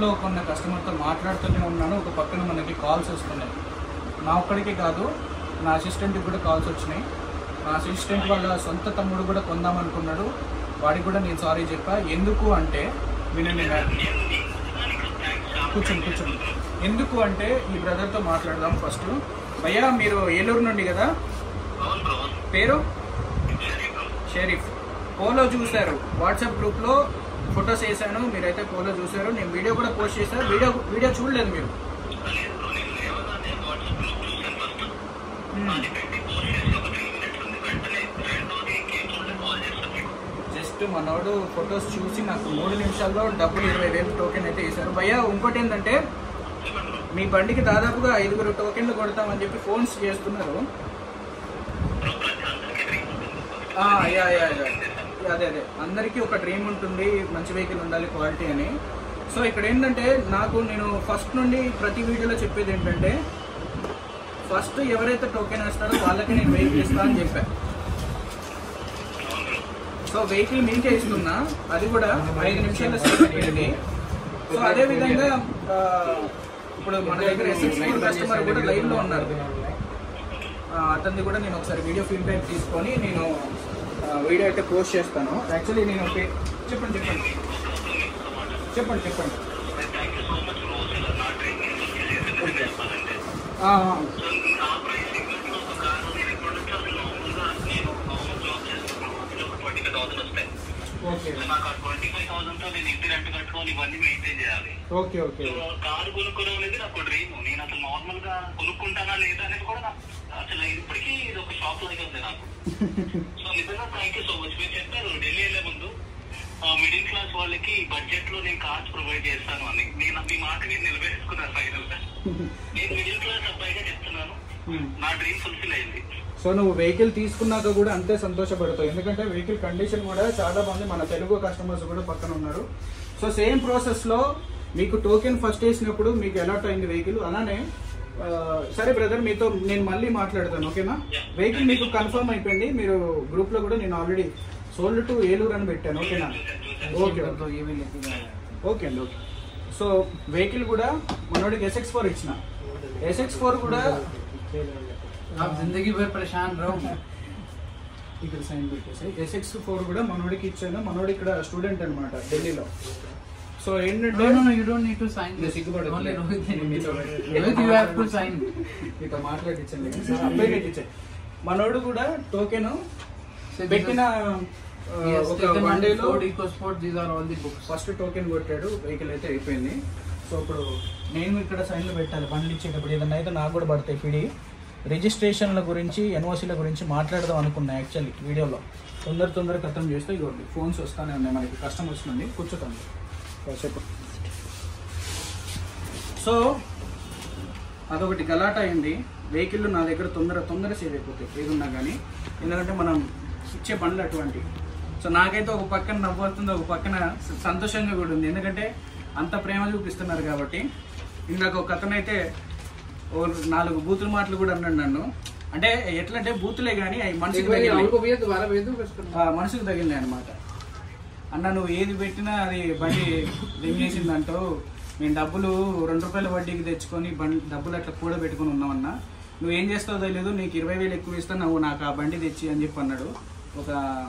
ఎవరో కొన్న కస్టమర్తో మాట్లాడుతూనే ఉన్నాను ఒక పక్కన మనకి కాల్స్ వస్తున్నాయి నా ఒక్కడికి కాదు నా అసిస్టెంట్కి కూడా కాల్స్ వచ్చినాయి నా అసిస్టెంట్ వాళ్ళ సొంత తమ్ముడు కూడా కొందాం అనుకున్నాడు వాడికి కూడా నేను సారీ చెప్పా ఎందుకు అంటే వినండి నా- కూర్చోండి కూర్చోండి ఎందుకు అంటే ఈ బ్రదర్తో మాట్లాడదాం ఫస్ట్ భయ్యా మీరు ఏలూరు నుండి కదా పేరు షరీఫ్ పోలో చూశారు వాట్సాప్ గ్రూప్లో ఫొటోస్ వేసాను మీరైతే పోలో చూశారు నేను వీడియో కూడా పోస్ట్ చేశాను వీడియో వీడియో చూడలేదు మీరు జస్ట్ మనోడు ఫొటోస్ చూసి నాకు మూడు నిమిషాల్లో డబ్బులు ఇరవై వేలు టోకెన్ అయితే వేశారు భయ్యా ఇంకోటి ఏంటంటే మీ బండికి దాదాపుగా ఐదుగురు టోకెన్లు కొడతామని చెప్పి ఫోన్స్ చేస్తున్నారు ఆ, యా యా యా అదే అదే అందరికీ ఒక డ్రీమ్ ఉంటుంది మంచి వెహికల్ ఉండాలి క్వాలిటీ అని సో ఇక్కడ ఏంటంటే నాకు నేను ఫస్ట్ నుండి ప్రతి వీడియోలో చెప్పేది ఏంటంటే ఫస్ట్ ఎవరైతే టోకెన్ వేస్తారో వాళ్ళకి నేను వెహికల్ ఇస్తా అని చెప్పా సో వెహికల్ మీకే ఇస్తున్నా అది కూడా ఐదు నిమిషాల సేపటికి సో అదే విధంగా ఆ, ఇప్పుడు మన దగ్గర ఎస్ఎస్ కస్టమర్ కూడా లైవ్ లో ఉన్నారు ఆ, అతనిది కూడా నేను ఒకసారి వీడియో ఫీడ్బ్యాక్ తీసుకొని నేను ఆ, వీడియో అయితే పోస్ట్ చేస్తాను యాక్చువల్లీ నేను పే- చెప్పండి చెప్పండి చెప్పండి చెప్పండి ఆ, ఆ. ఓకే నాకు ఆ ట్వంటీ ఫైవ్ థౌసండ్ తో నేను ఇంటి రెంట్ కట్టుకొని ఇవన్నీ మెయింటైన్ చేయాలి ఓకే ఓకే సో కారు కొనుక్కోవడం అనేది నాకు డ్రీమ్ నేను అసలు నార్మల్ గా కొనుక్కుంటానా లేదా అనేది కూడా నాకు అసలు ఇప్పటికీ ఇది ఒక షాక్ లాగా ఉంది నాకు సో నిజంగా థ్యాంక్ యూ సో మచ్ మీరు చెప్పారు ఢిల్లీ వెళ్ళే ముందు మిడిల్ క్లాస్ వాళ్ళకి బడ్జెట్ లో నేను కార్స్ ప్రొవైడ్ చేస్తాను అని నేను మీ మాట నేను నిలబెట్టుకున్నాను ఫైనల్ గా నేను మిడిల్ క్లాస్ అబ్బాయిగా చెప్తున్నాను నా డ్రీమ్ ఫుల్ఫిల్ అయింది సో నువ్వు వెహికల్ తీసుకున్నాక కూడా అంతే సంతోషపడతావు ఎందుకంటే వెహికల్ కండిషన్ కూడా చాలా మంది మన తెలుగు కస్టమర్స్ కూడా పక్కన ఉన్నారు సో సేమ్ ప్రాసెస్లో మీకు టోకెన్ ఫస్ట్ వేసినప్పుడు మీకు అలాట్ అయింది వెహికల్ అలానే ఆ, సరే బ్రదర్ మీతో నేను మళ్ళీ మాట్లాడతాను ఓకేనా వెహికల్ మీకు కన్ఫర్మ్ అయిపోయింది మీరు గ్రూప్లో కూడా నేను ఆల్రెడీ సోల్డ్ టు ఏలూరు అని పెట్టాను ఓకేనా ఓకే ఓకే అండి ఓకే సో వెహికల్ కూడా మనోడికి ఎస్ఎక్స్ ఫోర్ ఇచ్చిన ఎస్ఎక్స్ ఫోర్ కూడా आप जिंदगी भर परेशान रहो ఇక్కడ సైన్ పెట్టేసి ఎస్ఎక్స్ ఫోర్ కూడా మనోడికి ఇచ్చాను మనోడు ఇక్కడ స్టూడెంట్ అన్నమాట ఢిల్లీలో సో ఏంటంటే No, no, no, you don't need to sign ఇది this. సిగ్గుపడకు. Only Rohit నేను మీతో need to- Rohit, you have to sign. మీతో మాట్లాడించండి అబ్బాయి ఇచ్చే మనోడు కూడా టోకెన్ So this పెట్టిన is- ఆ, He has ఒక taken వన్ one డేలో Ford EcoSport. These are all the books. First token కొట్టాడు వెహికల్ అయితే అయిపోయింది సో ఇప్పుడు నేను ఇక్కడ సైన్లు పెట్టాలి బండ్లు ఇచ్చేటప్పుడు ఏదన్నా అయితే నాకు కూడా పడతాయి పిడి రిజిస్ట్రేషన్ల గురించి ఎన్ఓసీల గురించి మాట్లాడదాం అనుకున్నా యాక్చువల్లీ వీడియోలో తొందర తొందర ఖతం చేస్తే ఇవ్వండి ఫోన్స్ వస్తానే ఉన్నాయి మనకి కస్టమర్స్ నుండి కూర్చోతాను చెప్పు సో అదొకటి గలాట అయింది వెహికల్ నా దగ్గర తొందర తొందర సేవ్ అయిపోతాయి ఏదున్నా కానీ ఎందుకంటే మనం ఇచ్చే బండ్లు అటువంటి సో నాకైతే ఒక పక్కన నవ్వు వస్తుంది ఒక పక్కన స- సంతోషంగా కూడా ఉంది ఎందుకంటే అంత ప్రేమ చూపిస్తున్నారు కాబట్టి ఇందాక ఒక అతనైతే ఓ నాలుగు బూతుల మాటలు కూడా అన్నాడు నన్ను అంటే ఎట్లా అంటే బూతులే కానీ అవి एक మనసుకు बार తగిలినాయి. राहुल को भैया दोबारा भेज दो फिर ఆ, మనసుకు తగిలినాయి అనమాట అన్న నువ్వు ఏది పెట్టినా అది బండి దింగేసిందంటో నేను డబ్బులు రెండు రూపాయల వడ్డీకి తెచ్చుకొని బండి డబ్బులు అట్లా కూడా పెట్టుకుని ఉన్నామన్నా నువ్వు ఏం చేస్తావో తెలియదు నీకు ఇరవై వేలు ఎక్కువ ఇస్తా నువ్వు నాకు ఆ బండి తెచ్చి అని చెప్పి అన్నాడు ఒక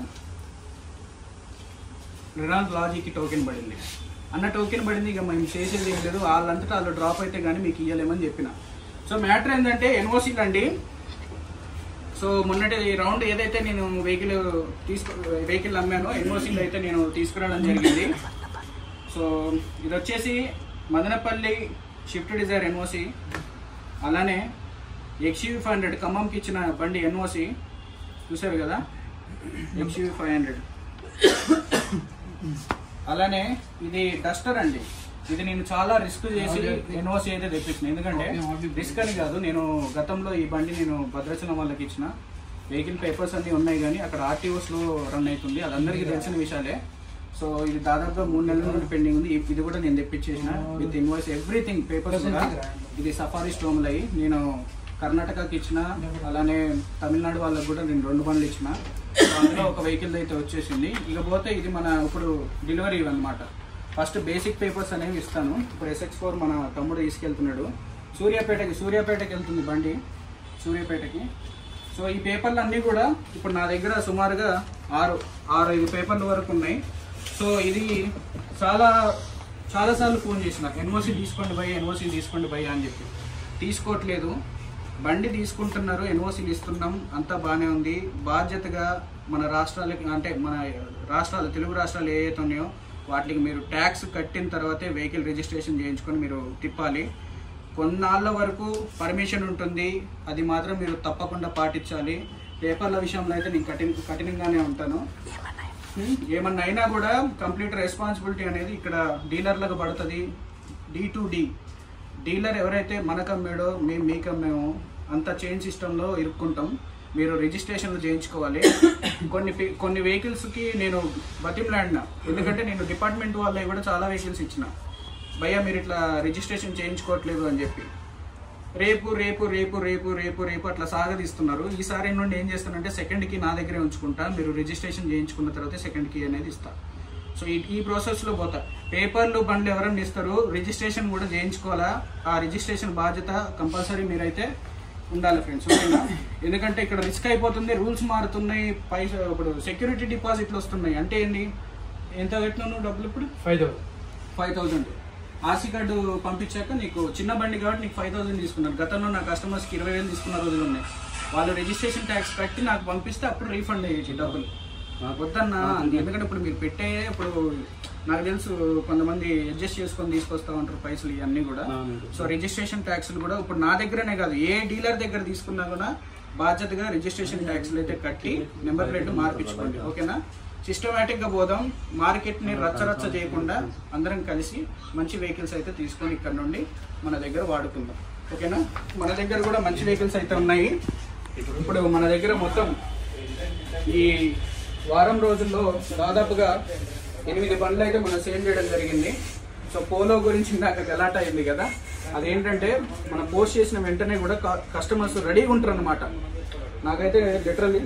రినాల్డ్ లాజీకి టోకెన్ పడింది అన్న టోకెన్ పడింది ఇక మేము చేసేది ఏం లేదు వాళ్ళంతటా వాళ్ళు డ్రాప్ అయితే కానీ మీకు ఇవ్వలేమని చెప్పిన సో మ్యాటర్ ఏంటంటే ఎన్ఓసీలు అండి సో మొన్నటి రౌండ్ ఏదైతే నేను వెహికల్ తీసుకు వెహికల్ అమ్మానో ఎన్ఓసీలు అయితే నేను తీసుకురావడం జరిగింది సో ఇది వచ్చేసి మదనపల్లి షిఫ్ట్ డిజైర్ ఎన్ఓసి అలానే ఎక్స్యూవి ఫైవ్ హండ్రెడ్ ఖమ్మంకి ఇచ్చిన బండి ఎన్ఓసి చూసారు కదా ఎక్స్యూవి ఫైవ్ హండ్రెడ్ అలానే ఇది డస్టర్ అండి ఇది నేను చాలా రిస్క్ చేసి ఎన్ఓసి అయితే తెప్పించిన ఎందుకంటే రిస్క్ అని కాదు నేను గతంలో ఈ బండి నేను భద్రాచలం వాళ్ళకి ఇచ్చిన వెహికల్ పేపర్స్ అన్ని ఉన్నాయి కానీ అక్కడ RTOs లో రన్ అవుతుంది అది అందరికీ తెలిసిన విషయాలే సో ఇది దాదాపుగా మూడు నెలల నుండి పెండింగ్ ఉంది ఇది కూడా నేను తెప్పించేసిన విత్ ఇన్వాయిస్ ఎవ్రీథింగ్ పేపర్స్ కూడా ఇది సఫారీ స్టోమ్లు అయ్యి నేను కర్ణాటకకి ఇచ్చిన అలానే తమిళనాడు వాళ్ళకి కూడా నేను రెండు బండ్లు ఇచ్చిన సో అందులో ఒక వెహికల్ అయితే వచ్చేసింది ఇకపోతే ఇది మన ఇప్పుడు డెలివరీ అన్నమాట ఫస్ట్ బేసిక్ పేపర్స్ అనేవి ఇస్తాను ఇప్పుడు ఎస్ఎక్స్ ఫోర్ మన తమ్ముడు తీసుకెళ్తున్నాడు సూర్యాపేటకి సూర్యాపేటకి వెళ్తుంది బండి సూర్యాపేటకి సో ఈ పేపర్లు అన్నీ కూడా ఇప్పుడు నా దగ్గర సుమారుగా ఆరు ఆరు ఐదు పేపర్ల వరకు ఉన్నాయి సో ఇది చాలా చాలాసార్లు ఫోన్ చేసిన ఎన్ఓసి తీసుకోండి భయ్య ఎన్ఓసి తీసుకోండి భయ్య అని చెప్పి తీసుకోవట్లేదు బండి తీసుకుంటున్నారు ఎన్ఓసీలు ఇస్తున్నాం అంతా బాగానే ఉంది బాధ్యతగా మన రాష్ట్రాలకి అంటే మన రాష్ట్రాలు తెలుగు రాష్ట్రాలు ఏ అయితే ఉన్నాయో వాటికి మీరు ట్యాక్స్ కట్టిన తర్వాతే వెహికల్ రిజిస్ట్రేషన్ చేయించుకొని మీరు తిప్పాలి కొన్నాళ్ళ వరకు పర్మిషన్ ఉంటుంది అది మాత్రం మీరు తప్పకుండా పాటించాలి పేపర్ల విషయంలో అయితే నేను కఠిన కఠినంగానే ఉంటాను హ్మ్, ఏమన్నా అయినా కూడా కంప్లీట్ రెస్పాన్సిబిలిటీ అనేది ఇక్కడ డీలర్లకు పడుతుంది డి టు డి డీలర్ ఎవరైతే మనకు అమ్మాడో మేము మీకు అమ్మామో అంత చైన్ సిస్టంలో ఇరుక్కుంటాం మీరు రిజిస్ట్రేషన్లు చేయించుకోవాలి కొన్ని పే- కొన్ని వెహికల్స్కి నేను బతిమలాడినా ఎందుకంటే నేను డిపార్ట్మెంట్ వాళ్ళవి కూడా చాలా వెహికల్స్ ఇచ్చిన భయ్యా మీరు ఇట్లా రిజిస్ట్రేషన్ చేయించుకోవట్లేదు అని చెప్పి రేపు రేపు రేపు రేపు రేపు రేపు అట్లా సాగదీస్తున్నారు ఈసారి నుండి ఏం చేస్తానంటే సెకండ్ కి నా దగ్గరే ఉంచుకుంటా మీరు రిజిస్ట్రేషన్ చేయించుకున్న తర్వాత సెకండ్ కి అనేది ఇస్తా సో ఈ ఈ ప్రాసెస్ లో పోతా పేపర్లు బండ్లు ఎవరైనా ఇస్తారు రిజిస్ట్రేషన్ కూడా చేయించుకోవాలా ఆ రిజిస్ట్రేషన్ బాధ్యత కంపల్సరీ మీరైతే ఉండాలి ఫ్రెండ్స్ ఓకేనా ఎందుకంటే ఇక్కడ రిస్క్ అయిపోతుంది రూల్స్ మారుతున్నాయి పైసా ఇప్పుడు సెక్యూరిటీ డిపాజిట్లు వస్తున్నాయి అంటే ఏంటి ఎంత కట్టినావు డబ్బులు ఇప్పుడు five thousand five thousand RC card పంపించాక నీకు చిన్న బండి కాబట్టి నీకు ఫైవ్ థౌసండ్ తీసుకున్నారు గతంలో నా కస్టమర్స్కి ఇరవై వేలు తీసుకున్న రోజులు ఉన్నాయి వాళ్ళు రిజిస్ట్రేషన్ ట్యాక్స్ కట్టి నాకు పంపిస్తే అప్పుడు రీఫండ్ అయ్యేది డబ్బులు నాకు వద్దన్నా ఎందుకంటే ఇప్పుడు మీరు పెట్టే ఇప్పుడు నాకు తెలుసు కొంతమంది అడ్జస్ట్ చేసుకొని తీసుకొస్తా ఉంటారు పైసలు ఇవన్నీ కూడా సో రిజిస్ట్రేషన్ ట్యాక్స్లు కూడా ఇప్పుడు నా దగ్గరనే కాదు ఏ డీలర్ దగ్గర తీసుకున్నా కూడా బాధ్యతగా రిజిస్ట్రేషన్ ట్యాక్స్లు అయితే కట్టి నెంబర్ ప్లేట్ మార్పించుకోండి ఓకేనా సిస్టమేటిక్ గా పోదాం మార్కెట్ ని రచ్చరచ్చ చేయకుండా అందరం కలిసి మంచి వెహికల్స్ అయితే తీసుకొని ఇక్కడ నుండి మన దగ్గర వాడుకుందాం ఓకేనా మన దగ్గర కూడా మంచి వెహికల్స్ అయితే ఉన్నాయి ఇప్పుడు మన దగ్గర మొత్తం ఈ వారం రోజుల్లో దాదాపుగా ఎనిమిది బండ్లు అయితే మనం సేల్ చేయడం జరిగింది సో పోలో గురించి ఇందాక గలాట అయింది కదా అదేంటంటే మనం పోస్ట్ చేసిన వెంటనే కూడా కస్టమర్స్ రెడీగా ఉంటారు అనమాట నాకైతే లిటరల్లీ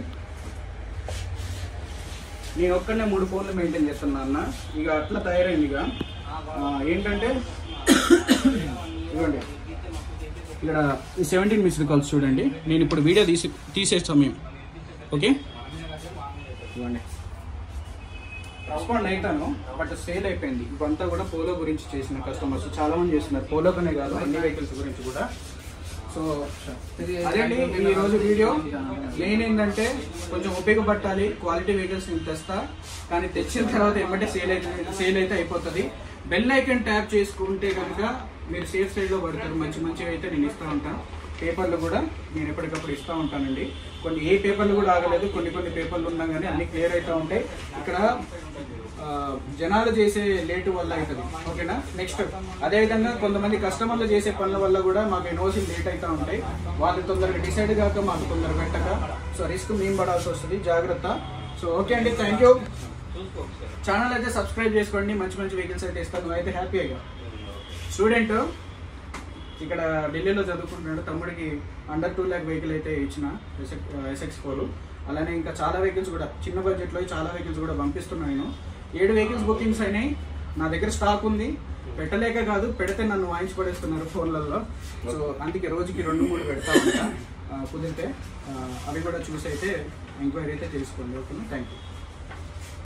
నేను ఒక్కడనే మూడు ఫోన్లు మెయింటైన్ చేస్తున్నా అన్న ఇక అట్లా తయారైంది ఇక ఆ, ఏంటంటే ఇవ్వండి ఇక్కడ సెవెంటీన్ మిస్డ్ కాల్స్ చూడండి నేను ఇప్పుడు వీడియో తీసి తీసే సమయం ఓకే ఇవ్వండి రెస్పాండ్ అవుతాను బట్ సేల్ అయిపోయింది ఇవంతా కూడా పోలో గురించి చేసిన కస్టమర్స్ చాలా మంది చేస్తున్నారు పోలోకనే కాదు అన్ని వెహికల్స్ గురించి కూడా సో అదేండి ఈ రోజు వీడియో మెయిన్ ఏంటంటే కొంచెం ఉపయోగపడాలి క్వాలిటీ వెహికల్స్ నేను తెస్తా కానీ తెచ్చిన తర్వాత ఏమంటే సేల్ అయితే సేల్ అయితే అయిపోతుంది బెల్ ఐకన్ ట్యాప్ చేసుకుంటే కనుక మీరు సేఫ్ సైడ్ లో పడతారు మంచి మంచివి అయితే నేను ఇస్తూ ఉంటాను పేపర్లు కూడా నేను ఎప్పటికప్పుడు ఇస్తూ ఉంటానండి కొన్ని ఏ పేపర్లు కూడా ఆగలేదు కొన్ని కొన్ని పేపర్లు ఉన్నా కానీ అన్ని క్లియర్ అవుతూ ఉంటాయి ఇక్కడ ఆ, జనాలు చేసే లేటు వల్ల అవుతుంది ఓకేనా నెక్స్ట్ అదే విధంగా కొంతమంది కస్టమర్లు చేసే పనుల వల్ల కూడా మాకు ఎనోసి లేట్ అవుతూ ఉంటాయి వాళ్ళు తొందరగా డిసైడ్ కాక మాకు తొందరగా పెట్టక సో రిస్క్ మేము పడాల్సి వస్తుంది జాగ్రత్త సో ఓకే అండి థ్యాంక్ యూ ఛానల్ అయితే సబ్స్క్రైబ్ చేసుకోండి మంచి మంచి వెహికల్స్ అయితే ఇస్తాను అయితే హ్యాపీ అయ్యా స్టూడెంట్ ఇక్కడ ఢిల్లీలో చదువుకుంటున్నాడు తమ్ముడికి అండర్ టూ ల్యాక్ వెహికల్ అయితే ఇచ్చిన ఎస్ఎక్స్ ఫోర్ అలానే ఇంకా చాలా వెహికల్స్ కూడా చిన్న బడ్జెట్లో చాలా వెహికల్స్ కూడా పంపిస్తున్నాను నేను ఏడు వెహికల్స్ బుకింగ్స్ అయినాయి నా దగ్గర స్టాక్ ఉంది పెట్టలేక కాదు పెడితే నన్ను వాయించి పడేస్తున్నారు ఫోన్లలో సో అందుకే రోజుకి రెండు మూడు పెడతా ఉంటా ఆ, కుదిరితే ఆ, అవి కూడా చూసి అయితే ఎంక్వైరీ అయితే తెలుసుకోండి ఓకేనా థ్యాంక్ యూ